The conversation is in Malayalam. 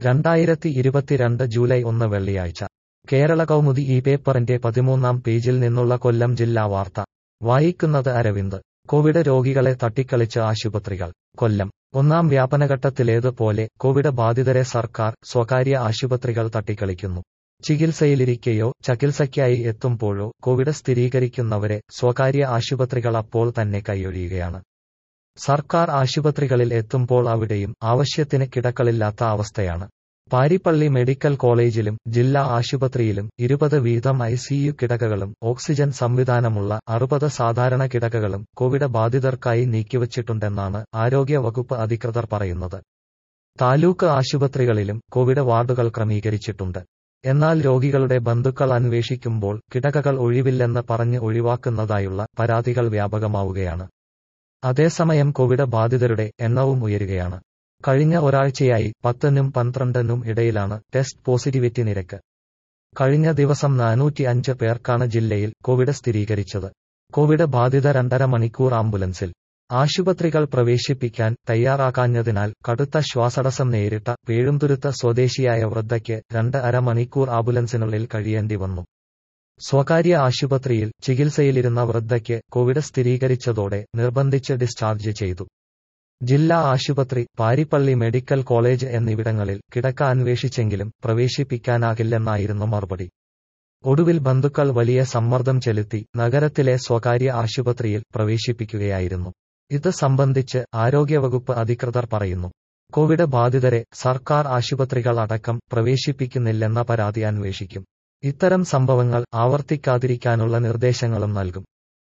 രണ്ടായിരത്തി ഇരുപത്തിരണ്ട് ജൂലൈ ഒന്ന് വെള്ളിയാഴ്ച കേരള കൗമുദി ഈ പേപ്പറിന്റെ പതിമൂന്നാം പേജിൽ നിന്നുള്ള കൊല്ലം ജില്ലാ വാർത്ത വായിക്കുന്നത് അരവിന്ദ് കോവിഡ് രോഗികളെ തട്ടിക്കളിച്ച് ആശുപത്രികൾ കൊല്ലം ഒന്നാം വ്യാപനഘട്ടത്തിലേത് പോലെ കോവിഡ് ബാധിതരെ സർക്കാർ സ്വകാര്യ ആശുപത്രികൾ തട്ടിക്കളിക്കുന്നു ചികിത്സയിലിരിക്കെയോ ചികിത്സയ്ക്കായി എത്തുമ്പോഴോ കോവിഡ് സ്ഥിരീകരിക്കുന്നവരെ സ്വകാര്യ ആശുപത്രികൾ അപ്പോൾ തന്നെ കൈയൊഴിയുകയാണ് സർക്കാർ ആശുപത്രികളിൽ എത്തുമ്പോൾ അവിടെയും ആവശ്യത്തിന് കിടക്കളില്ലാത്ത അവസ്ഥയാണ് പാരിപ്പള്ളി മെഡിക്കൽ കോളേജിലും ജില്ലാ ആശുപത്രിയിലും ഇരുപത് വീതം ഐസിയു കിടകകളും ഓക്സിജൻ സംവിധാനമുള്ള അറുപത് സാധാരണ കിടകകളും കോവിഡ് ബാധിതർക്കായി നീക്കിവച്ചിട്ടുണ്ടെന്നാണ് ആരോഗ്യ വകുപ്പ് അധികൃതർ പറയുന്നത് താലൂക്ക് ആശുപത്രികളിലും കോവിഡ് വാർഡുകൾ ക്രമീകരിച്ചിട്ടുണ്ട് എന്നാൽ രോഗികളുടെ ബന്ധുക്കൾ അന്വേഷിക്കുമ്പോൾ കിടകകൾ ഒഴിവില്ലെന്ന് പറഞ്ഞ് ഒഴിവാക്കുന്നതായുള്ള പരാതികൾ വ്യാപകമാവുകയാണ് അതേസമയം കോവിഡ് ബാധിതരുടെ എണ്ണവും ഉയരുകയാണ് കഴിഞ്ഞ ഒരാഴ്ചയായി പത്തിനും പന്ത്രണ്ടിനും ഇടയിലാണ് ടെസ്റ്റ് പോസിറ്റിവിറ്റി നിരക്ക് കഴിഞ്ഞ ദിവസം നാനൂറ്റി അഞ്ച് പേർക്കാണ് ജില്ലയിൽ കോവിഡ് സ്ഥിരീകരിച്ചത് കോവിഡ് ബാധിത രണ്ടര മണിക്കൂർ ആംബുലൻസിൽ ആശുപത്രികൾ പ്രവേശിപ്പിക്കാൻ തയ്യാറാക്കാഞ്ഞതിനാൽ കടുത്ത ശ്വാസടസം നേരിട്ട പേഴുംതുരുത്ത സ്വദേശിയായ വൃദ്ധയ്ക്ക് രണ്ട് അരമണിക്കൂർ ആംബുലൻസിനുള്ളിൽ കഴിയേണ്ടി വന്നു സ്വകാര്യ ആശുപത്രിയിൽ ചികിത്സയിലിരുന്ന വൃദ്ധയ്ക്ക് കോവിഡ് സ്ഥിരീകരിച്ചതോടെ നിർബന്ധിച്ച് ഡിസ്ചാർജ് ചെയ്തു ജില്ലാ ആശുപത്രി പാരിപ്പള്ളി മെഡിക്കൽ കോളേജ് എന്നിവിടങ്ങളിൽ കിടക്ക അന്വേഷിച്ചെങ്കിലും പ്രവേശിപ്പിക്കാനാകില്ലെന്നായിരുന്നു മറുപടി ഒടുവിൽ ബന്ധുക്കൾ വലിയ സമ്മർദ്ദം ചെലുത്തി നഗരത്തിലെ സ്വകാര്യ ആശുപത്രിയിൽ പ്രവേശിപ്പിക്കുകയായിരുന്നു ഇത് സംബന്ധിച്ച് ആരോഗ്യവകുപ്പ് അധികൃതർ പറയുന്നു കോവിഡ് ബാധിതരെ സർക്കാർ ആശുപത്രികൾ അടക്കം പ്രവേശിപ്പിക്കുന്നില്ലെന്ന പരാതി അന്വേഷിക്കും ഇത്തരം സംഭവങ്ങൾ ആവർത്തിക്കാതിരിക്കാനുള്ള നിർദ്ദേശങ്ങളും നൽകും